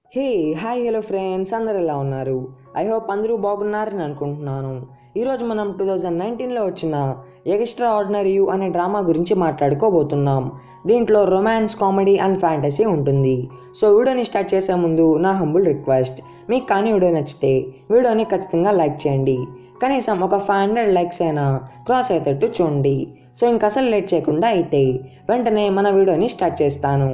hey hi hello friends అందరు ఎలా ఉన్నారు ఐ హోప్ అందరూ బాగున్నారని అనుకుంటున్నాను ఈరోజు మనం టూ థౌజండ్ నైన్టీన్లో వచ్చిన ఎక్స్ట్రా ఆర్డినరీ యూ అనే డ్రామా గురించి మాట్లాడుకోబోతున్నాం దీంట్లో రొమాన్స్ కామెడీ అండ్ ఫ్యాంటసీ ఉంటుంది సో వీడియోని స్టార్ట్ చేసే ముందు నా హంబుల్ రిక్వెస్ట్ మీకు కానీ వీడియో నచ్చితే వీడియోని ఖచ్చితంగా లైక్ చేయండి కనీసం ఒక ఫైవ్ హండ్రెడ్ లైక్స్ అయినా క్రాస్ అయ్యేటట్టు చూడండి సో ఇంక అసలు లేట్ చేయకుండా అయితే వెంటనే మన వీడియోని స్టార్ట్ చేస్తాను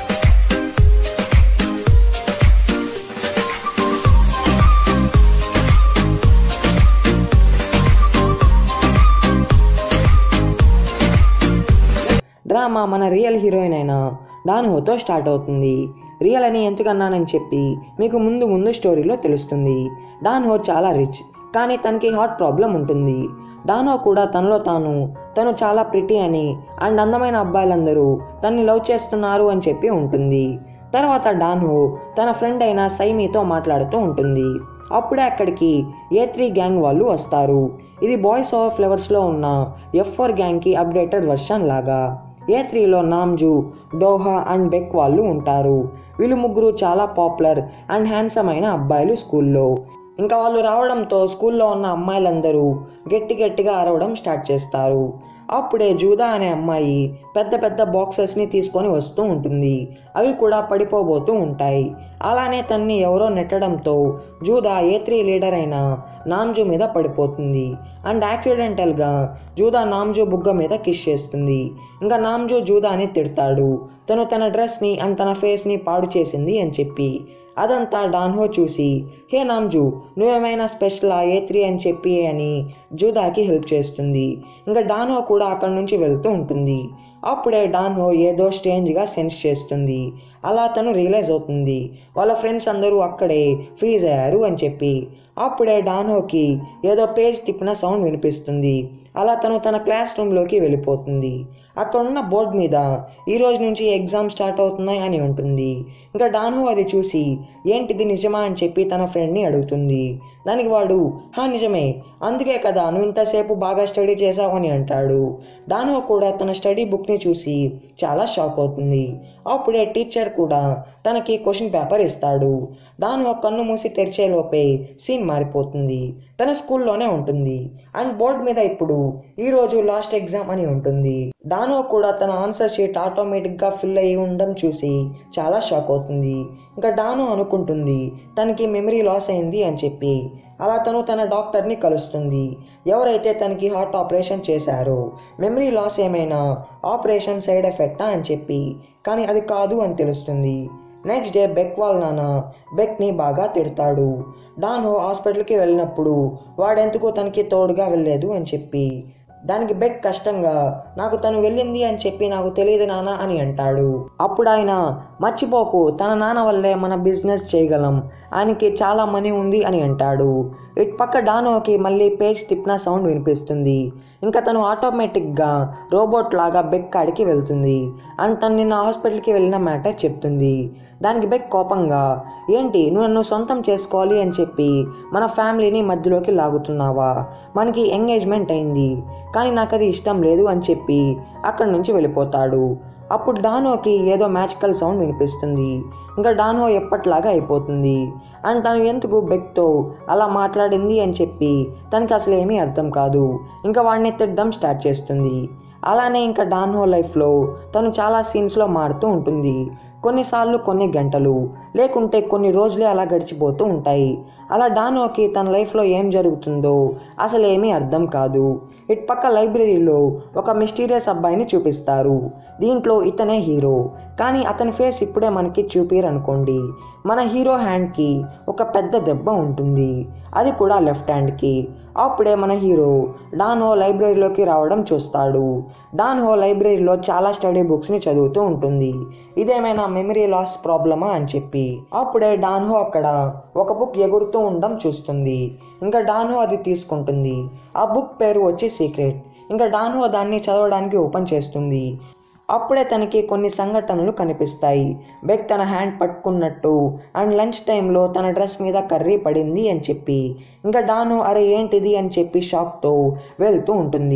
డ్రామా మన రియల్ హీరోయిన్ అయిన డాన్హోతో స్టార్ట్ అవుతుంది రియల్ అని ఎందుకన్నానని చెప్పి మీకు ముందు ముందు స్టోరీలో తెలుస్తుంది డాన్హో చాలా రిచ్ కానీ తనకి హార్ట్ ప్రాబ్లం ఉంటుంది డానో కూడా తనలో తాను తను చాలా ప్రిటీ అని అండ్ అందమైన అబ్బాయిలందరూ తన్ని లవ్ చేస్తున్నారు అని చెప్పి ఉంటుంది తర్వాత డాన్హో తన ఫ్రెండ్ అయిన సైమీతో మాట్లాడుతూ ఉంటుంది అప్పుడే అక్కడికి ఏ త్రీ గ్యాంగ్ వాళ్ళు వస్తారు ఇది బాయ్స్ ఆఫ్ ఫ్లవర్స్లో ఉన్న ఎఫ్ ఫోర్ గ్యాంగ్కి అప్డేటెడ్ వర్షన్ లాగా ఏ త్రీలో నామ్జు డోహా అండ్ బెక్ వాళ్ళు ఉంటారు వీళ్ళు ముగ్గురు చాలా పాపులర్ అండ్ హ్యాండ్సమ్ అయిన అబ్బాయిలు స్కూల్లో ఇంకా వాళ్ళు రావడంతో స్కూల్లో ఉన్న అమ్మాయిలందరూ గట్టి గట్టిగా అరవడం స్టార్ట్ చేస్తారు అప్పుడే జూదా అనే అమ్మాయి పెద్ద పెద్ద బాక్సెస్ని తీసుకొని వస్తూ ఉంటుంది అవి కూడా పడిపోబోతూ ఉంటాయి అలానే తన్ని ఎవరో నెట్టడంతో జూదా ఏ త్రీ లీడర్ అయిన నామ్జు మీద పడిపోతుంది అండ్ యాక్సిడెంటల్గా జూదా నామ్జు బుగ్గ మీద కిస్ చేస్తుంది ఇంకా నామ్జు జూదాని తిడతాడు తను తన డ్రెస్ని అండ్ తన ఫేస్ని పాడు చేసింది అని చెప్పి అదంతా డాన్హో చూసి హే నామ్జు నువ్వేమైనా స్పెషల్ ఏ త్రీ అని చెప్పి అని జూదాకి హెల్ప్ చేస్తుంది ఇంకా డాన్హో కూడా అక్కడి నుంచి వెళ్తూ ఉంటుంది అప్పుడే డాన్హో ఏదో స్ట్రేంజ్గా సెన్స్ చేస్తుంది అలా తను రియలైజ్ అవుతుంది వాళ్ళ ఫ్రెండ్స్ అందరూ అక్కడే ఫ్రీజ్ అయ్యారు అని చెప్పి అప్పుడే డాన్హోకి ఏదో పేజ్ తిప్పిన సౌండ్ వినిపిస్తుంది అలా తను తన క్లాస్ రూమ్లోకి వెళ్ళిపోతుంది అక్కడ ఉన్న బోర్డు మీద ఈ రోజు నుంచి ఎగ్జామ్ స్టార్ట్ అవుతున్నాయి అని ఉంటుంది ఇంకా డాను అది చూసి ఏంటిది నిజమా అని చెప్పి తన ఫ్రెండ్ని అడుగుతుంది దానికి వాడు హా నిజమే అందుకే కదా నువ్వు ఇంతసేపు బాగా స్టడీ చేసావు అని అంటాడు డాను కూడా తన స్టడీ బుక్ని చూసి చాలా షాక్ అవుతుంది అప్పుడే టీచర్ కూడా తనకి క్వశ్చన్ పేపర్ ఇస్తాడు డాను కన్ను మూసి తెరిచేలోపే సీన్ మారిపోతుంది తన స్కూల్లోనే ఉంటుంది అండ్ బోర్డు మీద ఇప్పుడు ఈరోజు లాస్ట్ ఎగ్జామ్ అని ఉంటుంది డానో కూడా తన ఆన్సర్ షీట్ ఆటోమేటిక్గా ఫిల్ అయ్యి ఉండడం చూసి చాలా షాక్ అవుతుంది ఇంకా డానో అనుకుంటుంది తనకి మెమరీ లాస్ అయింది అని చెప్పి అలా తను తన డాక్టర్ని కలుస్తుంది ఎవరైతే తనకి హార్ట్ ఆపరేషన్ చేశారో మెమరీ లాస్ ఏమైనా ఆపరేషన్ సైడ్ ఎఫెక్టా అని చెప్పి కానీ అది కాదు అని తెలుస్తుంది నెక్స్ట్ డే బెక్ వాళ్ళ నాన్న బెక్ని బాగా తిడతాడు డానో హాస్పిటల్కి వెళ్ళినప్పుడు వాడెందుకు తనకి తోడుగా వెళ్ళలేదు అని చెప్పి దానికి బెక్ కష్టంగా నాకు తను వెళ్ళింది అని చెప్పి నాకు తెలియదు నాన్న అని అంటాడు అప్పుడు ఆయన మర్చిపోకు తన నాన్న వల్లే మన బిజినెస్ చేయగలం ఆయనకి చాలా మనీ ఉంది అని అంటాడు ఇటు పక్క డానోకి మళ్ళీ పేజ్ తిప్పిన సౌండ్ వినిపిస్తుంది ఇంకా తను ఆటోమేటిక్గా రోబోట్ లాగా బెక్ కాడికి వెళ్తుంది అండ్ తను నిన్న హాస్పిటల్కి వెళ్ళిన మ్యాటర్ చెప్తుంది దానికి బెక్ కోపంగా ఏంటి నువ్వు నన్ను సొంతం చేసుకోవాలి అని చెప్పి మన ఫ్యామిలీని మధ్యలోకి లాగుతున్నావా మనకి ఎంగేజ్మెంట్ అయింది కానీ నాకు అది ఇష్టం లేదు అని చెప్పి అక్కడి నుంచి వెళ్ళిపోతాడు అప్పుడు డానోకి ఏదో మ్యాజికల్ సౌండ్ వినిపిస్తుంది ఇంకా డానో ఎప్పట్లాగా అయిపోతుంది అండ్ తను ఎందుకు బెక్తో అలా మాట్లాడింది అని చెప్పి తనకి అసలు ఏమీ అర్థం కాదు ఇంకా వాడిని తిట్టడం స్టార్ట్ చేస్తుంది అలానే ఇంకా డాన్హో లైఫ్లో తను చాలా సీన్స్లో మారుతూ ఉంటుంది కొన్నిసార్లు కొన్ని గంటలు లేకుంటే కొన్ని రోజులే అలా గడిచిపోతూ ఉంటాయి అలా డానోకి తన లైఫ్లో ఏం జరుగుతుందో అసలు ఏమీ అర్థం కాదు ఇటు పక్క లైబ్రరీలో ఒక మిస్టీరియస్ అబ్బాయిని చూపిస్తారు దీంట్లో ఇతనే హీరో కానీ అతని ఫేస్ ఇప్పుడే మనకి చూపిరు అనుకోండి మన హీరో హ్యాండ్కి ఒక పెద్ద దెబ్బ ఉంటుంది అది కూడా లెఫ్ట్ హ్యాండ్కి అప్పుడే మన హీరో డాన్హో లైబ్రరీలోకి రావడం చూస్తాడు డాన్హో లైబ్రరీలో చాలా స్టడీ బుక్స్ని చదువుతూ ఉంటుంది ఇదేమైనా మెమరీ లాస్ ప్రాబ్లమా అని చెప్పి అప్పుడే డాన్హో అక్కడ ఒక బుక్ ఎగురుతూ ఉండడం చూస్తుంది ఇంకా డాన్హో అది తీసుకుంటుంది ఆ బుక్ పేరు వచ్చి సీక్రెట్ ఇంకా డాన్హో దాన్ని చదవడానికి ఓపెన్ చేస్తుంది అప్పుడే తనకి కొన్ని సంఘటనలు కనిపిస్తాయి బెక్ తన హ్యాండ్ పట్టుకున్నట్టు అండ్ లంచ్ టైంలో తన డ్రెస్ మీద కర్రీ పడింది అని చెప్పి ఇంకా డాను అరే ఏంటిది అని చెప్పి షాక్తో వెళ్తూ ఉంటుంది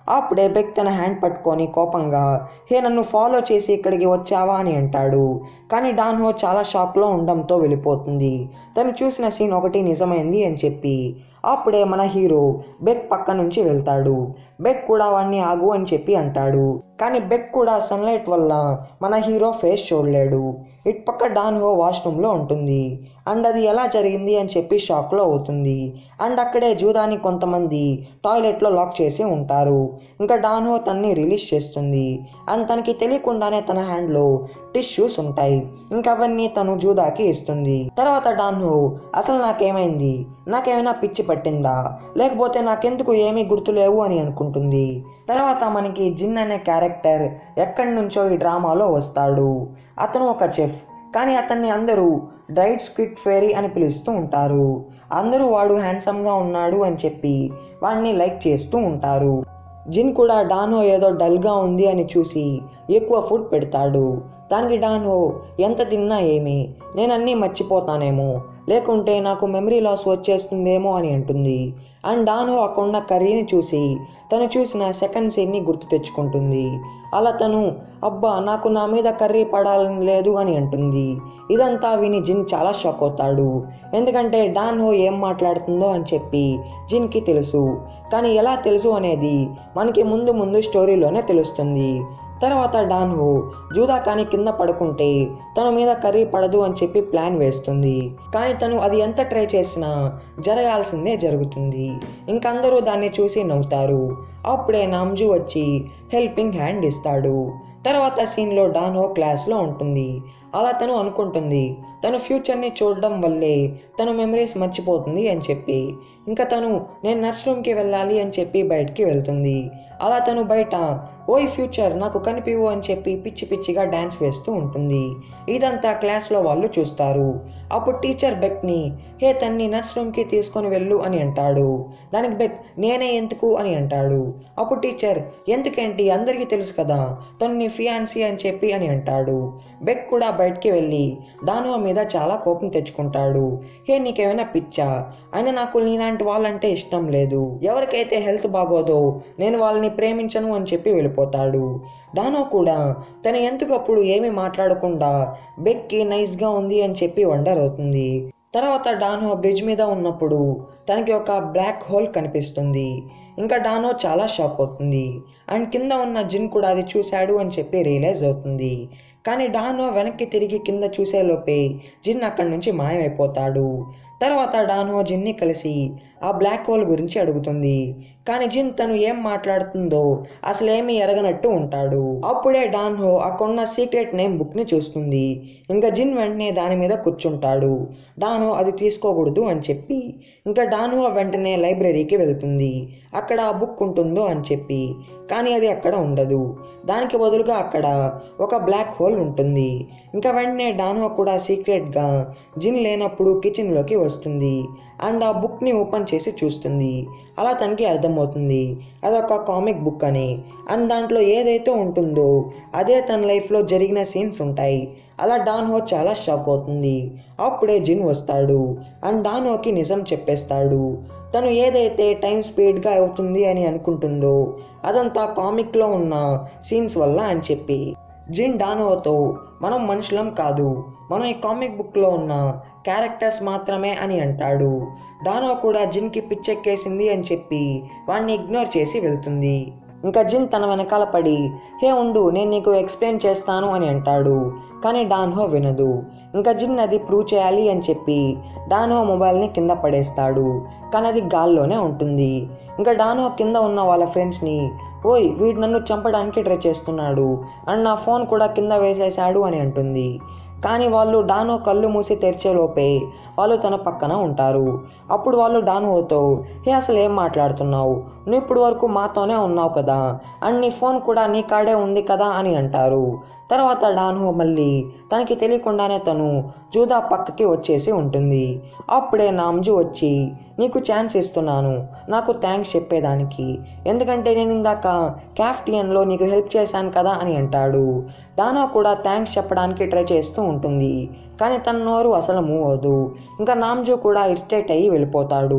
అప్పుడే బెక్ తన హ్యాండ్ పట్టుకొని కోపంగా హే నన్ను ఫాలో చేసి ఇక్కడికి వచ్చావా అని అంటాడు కానీ డాన్హో చాలా షాక్లో ఉండడంతో వెళ్ళిపోతుంది తను చూసిన సీన్ ఒకటి నిజమైంది అని చెప్పి అప్పుడే మన హీరో బెక్ పక్క నుంచి వెళ్తాడు బెక్ కూడా వాడిని ఆగు అని చెప్పి అంటాడు కానీ బెక్ కూడా సన్లైట్ వల్ల మన హీరో ఫేస్ చూడలేడు ఇటు పక్క డాన్హో వాష్రూమ్లో ఉంటుంది అండ్ అది ఎలా జరిగింది అని చెప్పి షాక్లో అవుతుంది అండ్ అక్కడే జూదాని కొంతమంది టాయిలెట్లో లాక్ చేసి ఉంటారు ఇంకా డాన్హో తన్ని రిలీజ్ చేస్తుంది అండ్ తనకి తెలియకుండానే తన హ్యాండ్లో టిష్యూస్ ఉంటాయి ఇంకా అవన్నీ తను జూదాకి ఇస్తుంది తర్వాత డాన్హో అసలు నాకేమైంది నాకేమైనా పిచ్చి పట్టిందా లేకపోతే నాకెందుకు ఏమీ గుర్తులేవు అని అనుకుంటుంది తర్వాత మనకి జిన్ అనే క్యారెక్టర్ ఎక్కడి నుంచో ఈ డ్రామాలో వస్తాడు అతను ఒక చెఫ్ కానీ అతన్ని అందరూ డ్రైడ్ స్క్విడ్ ఫేరీ అని పిలుస్తూ ఉంటారు అందరూ వాడు హ్యాండ్సమ్గా ఉన్నాడు అని చెప్పి వాడిని లైక్ చేస్తూ ఉంటారు జిన్ కూడా డానో ఏదో డల్గా ఉంది అని చూసి ఎక్కువ ఫుడ్ పెడతాడు దానికి డానో ఎంత తిన్నా ఏమి నేను అన్నీ మర్చిపోతానేమో లేకుంటే నాకు మెమరీ లాస్ వచ్చేస్తుందేమో అని అంటుంది అండ్ డానో అక్కడున్న కర్రీని చూసి తను చూసిన సెకండ్ సీన్ని గుర్తు తెచ్చుకుంటుంది అలా తను అబ్బా నాకు నా మీద కర్రీ పడాలని లేదు అని అంటుంది ఇదంతా విని జిన్ చాలా షాక్ అవుతాడు ఎందుకంటే డాన్హో ఏం మాట్లాడుతుందో అని చెప్పి జిన్కి తెలుసు కానీ ఎలా తెలుసు అనేది మనకి ముందు ముందు స్టోరీలోనే తెలుస్తుంది తర్వాత డాన్హో జూదా కానీ కింద పడుకుంటే తన మీద కర్రీ పడదు అని చెప్పి ప్లాన్ వేస్తుంది కానీ తను అది ఎంత ట్రై చేసినా జరగాల్సిందే జరుగుతుంది ఇంకందరూ దాన్ని చూసి నవ్వుతారు అప్పుడే నామ్జు వచ్చి హెల్పింగ్ హ్యాండ్ ఇస్తాడు తర్వాత సీన్లో డాన్హో క్లాస్లో ఉంటుంది అలా తను అనుకుంటుంది తను ఫ్యూచర్ని చూడడం వల్లే తను మెమరీస్ మర్చిపోతుంది అని చెప్పి ఇంకా తను నేను నర్స్ రూమ్కి వెళ్ళాలి అని చెప్పి బయటికి వెళ్తుంది అలా తను బయట ఓయ్ ఫ్యూచర్ నాకు కనిపివు అని చెప్పి పిచ్చి పిచ్చిగా డ్యాన్స్ వేస్తూ ఉంటుంది ఇదంతా క్లాస్లో వాళ్ళు చూస్తారు అప్పుడు టీచర్ బెక్ని హే తన్ని నర్స్ రూమ్కి తీసుకొని వెళ్ళు అని అంటాడు దానికి బెక్ నేనే ఎందుకు అని అంటాడు అప్పుడు టీచర్ ఎందుకేంటి అందరికీ తెలుసు కదా తను నీ ఫియాన్సీ అని చెప్పి అని అంటాడు బెక్ కూడా బయటికి వెళ్ళి దానివ మీద చాలా కోపం తెచ్చుకుంటాడు హే నీకేమైనా పిచ్చా అయినా నాకు నీలాంటి వాళ్ళంటే ఇష్టం లేదు ఎవరికైతే హెల్త్ బాగోదో నేను వాళ్ళని ప్రేమించను అని చెప్పి వెళ్ళిపోతాడు డానో కూడా తను ఎందుకప్పుడు ఏమీ మాట్లాడకుండా బెక్కి నైస్గా ఉంది అని చెప్పి వండర్ అవుతుంది తర్వాత డానో బ్రిడ్జ్ మీద ఉన్నప్పుడు తనకి ఒక బ్లాక్ హోల్ కనిపిస్తుంది ఇంకా డానో చాలా షాక్ అవుతుంది అండ్ కింద ఉన్న జిన్ కూడా అది చూశాడు అని చెప్పి రియలైజ్ అవుతుంది కానీ డానో వెనక్కి తిరిగి కింద చూసేలోపే జిన్ అక్కడి నుంచి మాయమైపోతాడు తర్వాత డానో జిన్ని కలిసి ఆ బ్లాక్ హోల్ గురించి అడుగుతుంది కానీ జిన్ తను ఏం మాట్లాడుతుందో అసలు ఏమీ ఎరగనట్టు ఉంటాడు అప్పుడే డాన్హో అక్కడున్న సీక్రెట్ నేమ్ బుక్ని చూస్తుంది ఇంకా జిన్ వెంటనే దాని మీద కూర్చుంటాడు డానో అది తీసుకోకూడదు అని చెప్పి ఇంకా డాన్హో వెంటనే లైబ్రరీకి వెళ్తుంది అక్కడ ఆ బుక్ ఉంటుందో అని చెప్పి కానీ అది అక్కడ ఉండదు దానికి బదులుగా అక్కడ ఒక బ్లాక్ హోల్ ఉంటుంది ఇంకా వెంటనే డానో కూడా సీక్రెట్గా జిన్ లేనప్పుడు కిచెన్లోకి వస్తుంది అండ్ ఆ బుక్ని ఓపెన్ చేసి చూస్తుంది అలా తనకి అర్థమవుతుంది అదొక కామిక్ బుక్ అని అండ్ దాంట్లో ఏదైతే ఉంటుందో అదే తన లైఫ్లో జరిగిన సీన్స్ ఉంటాయి అలా డాన్హో చాలా షాక్ అవుతుంది అప్పుడే జిన్ వస్తాడు అండ్ డాన్హోకి నిజం చెప్పేస్తాడు తను ఏదైతే టైం స్పీడ్గా అవుతుంది అని అనుకుంటుందో అదంతా కామిక్లో ఉన్న సీన్స్ వల్ల అని చెప్పి జిన్ డానోతో మనం మనుషులం కాదు మనం ఈ కామిక్ బుక్లో ఉన్న క్యారెక్టర్స్ మాత్రమే అని అంటాడు డానో కూడా జిన్కి పిచ్చెక్కేసింది అని చెప్పి వాడిని ఇగ్నోర్ చేసి వెళ్తుంది ఇంకా జిన్ తన వెనకాల పడి హే ఉండు నేను నీకు ఎక్స్ప్లెయిన్ చేస్తాను అని అంటాడు కానీ డాన్హో వినదు ఇంకా జిన్ అది ప్రూవ్ చేయాలి అని చెప్పి డానో మొబైల్ని కింద పడేస్తాడు కానీ అది గాల్లోనే ఉంటుంది ఇంకా డానో కింద ఉన్న వాళ్ళ ఫ్రెండ్స్ని ఓయ్ వీడు నన్ను చంపడానికి ట్రై చేస్తున్నాడు అండ్ నా ఫోన్ కూడా కింద వేసేశాడు అని అంటుంది కానీ వాళ్ళు డానో కళ్ళు మూసి తెరిచేలోపే వాళ్ళు తన పక్కన ఉంటారు అప్పుడు వాళ్ళు డానోతో హే అసలు ఏం మాట్లాడుతున్నావు నువ్వు ఇప్పుడు వరకు మాతోనే ఉన్నావు కదా అండ్ నీ ఫోన్ కూడా నీ కాడే ఉంది కదా అని అంటారు తర్వాత డాన్హో మళ్ళీ తనకి తెలియకుండానే తను జూదా పక్కకి వచ్చేసి ఉంటుంది అప్పుడే నామ్జు వచ్చి నీకు ఛాన్స్ ఇస్తున్నాను నాకు థ్యాంక్స్ చెప్పేదానికి ఎందుకంటే నేను ఇందాక క్యాఫ్టియన్లో నీకు హెల్ప్ చేశాను కదా అని అంటాడు డానా కూడా థ్యాంక్స్ చెప్పడానికి ట్రై చేస్తూ ఉంటుంది కానీ తన నోరు అసలు మూవ్ అవ్వదు ఇంకా నామ్జు కూడా ఇరిటేట్ అయ్యి వెళ్ళిపోతాడు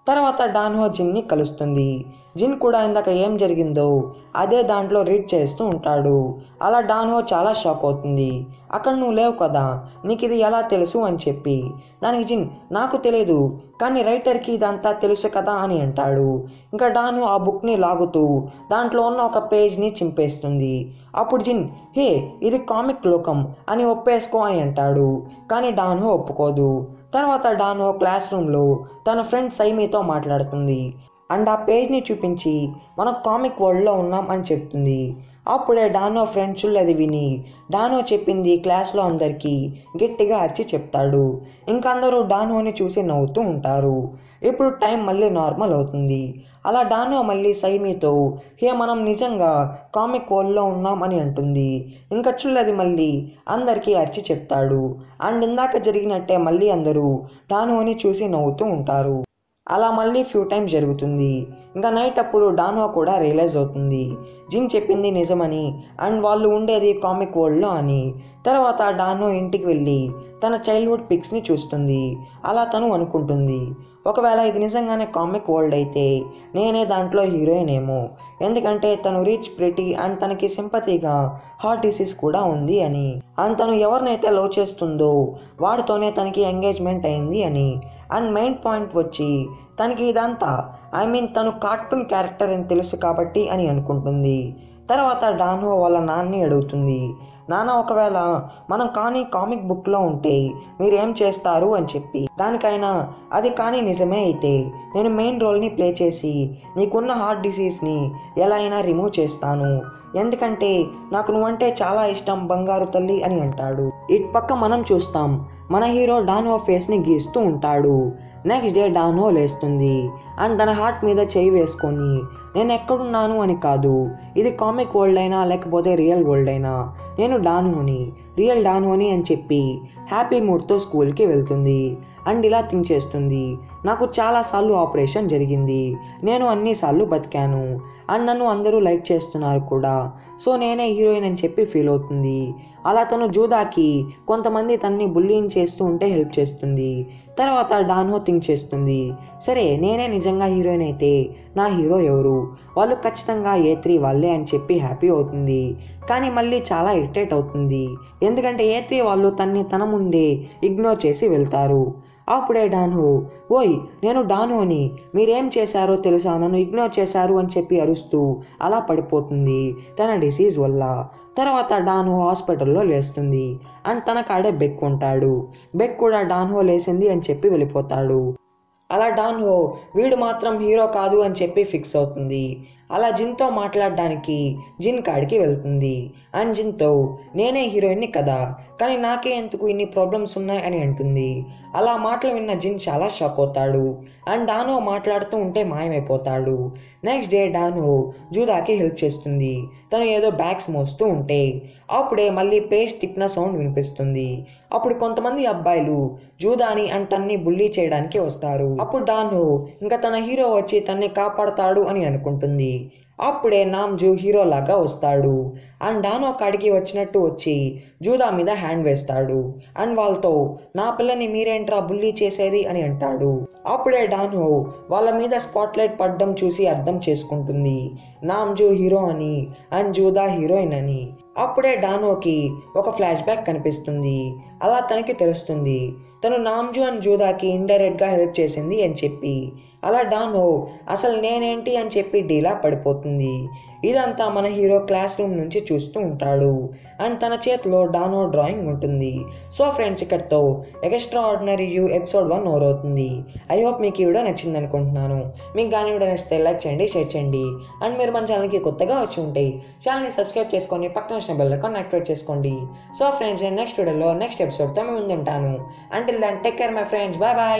తర్వాత డాన్హో జిన్ని కలుస్తుంది జిన్ కూడా ఇందాక ఏం జరిగిందో అదే దాంట్లో రీడ్ చేస్తూ ఉంటాడు అలా డాన్హో చాలా షాక్ అవుతుంది అక్కడ నువ్వు లేవు కదా నీకు ఇది ఎలా తెలుసు అని చెప్పి దానికి జిన్ నాకు తెలియదు కానీ రైటర్కి ఇదంతా తెలుసు కదా అని అంటాడు ఇంకా డాను ఆ బుక్ని లాగుతూ దాంట్లో ఉన్న ఒక పేజ్ని చింపేస్తుంది అప్పుడు జిన్ హే ఇది కామిక్ లోకం అని ఒప్పేసుకో అని అంటాడు కానీ డాన్హో ఒప్పుకోదు తర్వాత డాన్హో క్లాస్ రూమ్లో తన ఫ్రెండ్ సైమీతో మాట్లాడుతుంది అండ్ ఆ పేజ్ని చూపించి మనం కామిక్ వరల్డ్లో ఉన్నాం అని చెప్తుంది అప్పుడే డానో ఫ్రెండ్ చుల్ అది విని డానో చెప్పింది క్లాస్లో అందరికీ గట్టిగా అరిచి చెప్తాడు ఇంకా అందరూ డానోని చూసి నవ్వుతూ ఉంటారు ఇప్పుడు టైం మళ్ళీ నార్మల్ అవుతుంది అలా డానో మళ్ళీ సైమీతో హే మనం నిజంగా కామిక్ వరల్డ్లో ఉన్నాం అని అంటుంది ఇంకా చుల్లది మళ్ళీ అందరికీ అరిచి చెప్తాడు అండ్ ఇందాక జరిగినట్టే మళ్ళీ అందరూ డానోని చూసి నవ్వుతూ ఉంటారు అలా మళ్ళీ ఫ్యూ టైమ్స్ జరుగుతుంది ఇంకా నైట్ అప్పుడు డానో కూడా రియలైజ్ అవుతుంది జిన్ చెప్పింది నిజమని అండ్ వాళ్ళు ఉండేది కామిక్ వరల్డ్లో అని తర్వాత డానో ఇంటికి వెళ్ళి తన చైల్డ్హుడ్ పిక్స్ని చూస్తుంది అలా తను అనుకుంటుంది ఒకవేళ ఇది నిజంగానే కామిక్ వరల్డ్ అయితే నేనే దాంట్లో హీరోయిన్ ఏమో ఎందుకంటే తను రిచ్ ప్రిటీ అండ్ తనకి సింపతిగా హార్ట్ డిసీజ్ కూడా ఉంది అని అండ్ తను ఎవరినైతే లవ్ చేస్తుందో వాడితోనే తనకి ఎంగేజ్మెంట్ అయింది అని అండ్ మెయిన్ పాయింట్ వచ్చి తనకి ఇదంతా ఐ మీన్ తను కార్టూన్ క్యారెక్టర్ అని తెలుసు కాబట్టి అని అనుకుంటుంది తర్వాత డాన్హో వాళ్ళ నాన్ని అడుగుతుంది నాన్న ఒకవేళ మనం కానీ కామిక్ బుక్లో ఉంటే మీరు ఏం చేస్తారు అని చెప్పి దానికైనా అది కానీ నిజమే అయితే నేను మెయిన్ రోల్ని ప్లే చేసి నీకున్న హార్ట్ డిసీజ్ని ఎలా అయినా రిమూవ్ చేస్తాను ఎందుకంటే నాకు నువ్వంటే చాలా ఇష్టం బంగారు తల్లి అని అంటాడు ఇటు పక్క మనం చూస్తాం మన హీరో డాన్హో ఫేస్ని గీస్తూ ఉంటాడు నెక్స్ట్ డే డాన్హో లేస్తుంది అండ్ తన హార్ట్ మీద చేయి వేసుకొని నేను ఎక్కడున్నాను అని కాదు ఇది కామిక్ వరల్డ్ అయినా లేకపోతే రియల్ వరల్డ్ అయినా నేను డాన్హోని రియల్ డాన్హోని అని చెప్పి హ్యాపీ మూడ్తో స్కూల్కి వెళ్తుంది అండ్ ఇలా థింక్ చేస్తుంది నాకు చాలాసార్లు ఆపరేషన్ జరిగింది నేను అన్నిసార్లు బతికాను అండ్ నన్ను అందరూ లైక్ చేస్తున్నారు కూడా సో నేనే హీరోయిన్ అని చెప్పి ఫీల్ అవుతుంది అలా తను జూదాకి కొంతమంది తన్ని బుల్లింగ్ చేస్తూ ఉంటే హెల్ప్ చేస్తుంది తర్వాత డాన్హో థింక్ చేస్తుంది సరే నేనే నిజంగా హీరోయిన్ అయితే నా హీరో ఎవరు వాళ్ళు ఖచ్చితంగా ఏ త్రీ వాళ్ళే అని చెప్పి హ్యాపీ అవుతుంది కానీ మళ్ళీ చాలా ఇరిటేట్ అవుతుంది ఎందుకంటే ఏ త్రీ వాళ్ళు తన్ని తన ముందే ఇగ్నోర్ చేసి వెళ్తారు అప్పుడే డాన్హో ఓయ్ నేను డాన్హోని మీరేం చేశారో తెలుసా నన్ను ఇగ్నోర్ చేశారు అని చెప్పి అరుస్తూ అలా పడిపోతుంది తన డిసీజ్ వల్ల తర్వాత డాన్హో హాస్పిటల్లో లేస్తుంది అండ్ తన కాడే బెక్ ఉంటాడు బెక్ కూడా డాన్హో లేసింది అని చెప్పి వెళ్ళిపోతాడు అలా డాన్హో వీడు మాత్రం హీరో కాదు అని చెప్పి ఫిక్స్ అవుతుంది అలా జిన్తో మాట్లాడడానికి జిన్ కాడికి వెళ్తుంది అండ్ జిన్తో నేనే హీరోయిన్ని కదా కానీ నాకే ఎందుకు ఇన్ని ప్రాబ్లమ్స్ ఉన్నాయి అని అంటుంది అలా మాటలు విన్న జిన్ చాలా షాక్ అవుతాడు అండ్ డానో మాట్లాడుతూ ఉంటే మాయమైపోతాడు నెక్స్ట్ డే డానో జూదాకి హెల్ప్ చేస్తుంది తను ఏదో బ్యాగ్స్ మోస్తూ ఉంటే అప్పుడే మళ్ళీ పేజ్ తిప్పిన సౌండ్ వినిపిస్తుంది అప్పుడు కొంతమంది అబ్బాయిలు జూదాని అండ్ తన్ని బుల్లీ చేయడానికి వస్తారు అప్పుడు డాను ఇంకా తన హీరో వచ్చి తన్ని కాపాడతాడు అని అనుకుంటుంది అప్పుడే నామ్జు హీరో లాగా వస్తాడు అండ్ డానో కాడికి వచ్చినట్టు వచ్చి జూదా మీద హ్యాండ్ వేస్తాడు అండ్ వాళ్ళతో నా పిల్లని మీరేంట్రా బుల్లీ చేసేది అని అంటాడు అప్పుడే డానో వాళ్ళ మీద స్పాట్లైట్ పడ్డం చూసి అర్థం చేసుకుంటుంది నామ్జు హీరో అని అండ్ జూదా హీరోయిన్ అని అప్పుడే డానోకి ఒక ఫ్లాష్ బ్యాక్ కనిపిస్తుంది అలా తనకి తెలుస్తుంది తను నామ్జు అండ్ జూదాకి ఇండైరెక్ట్గా హెల్ప్ చేసింది అని చెప్పి అలా డానో అసలు నేనేంటి అని చెప్పి డీలా పడిపోతుంది ఇదంతా మన హీరో క్లాస్ రూమ్ నుంచి చూస్తూ ఉంటాడు అండ్ తన చేతిలో డానో డ్రాయింగ్ ఉంటుంది సో ఫ్రెండ్స్ ఇక్కడితో extraordinary you episode one over అవుతుంది ఐ హోప్ మీకు ఈ వీడియో నచ్చింది అనుకుంటున్నాను మీకు కానీ వీడియో నచ్చితే లైక్ చేయండి షేర్ చేయండి అండ్ మీరు మన ఛానల్కి కొత్తగా వచ్చి ఉంటే ఛానల్ని సబ్స్క్రైబ్ చేసుకొని పక్కన వచ్చిన బెల్ ఐకాన్ యాక్టివేట్ చేసుకోండి సో ఫ్రెండ్స్ నేను నెక్స్ట్ వీడియోలో నెక్స్ట్ ఎపిసోడ్తో మేము ముందుంటాను until then take care my friends bye bye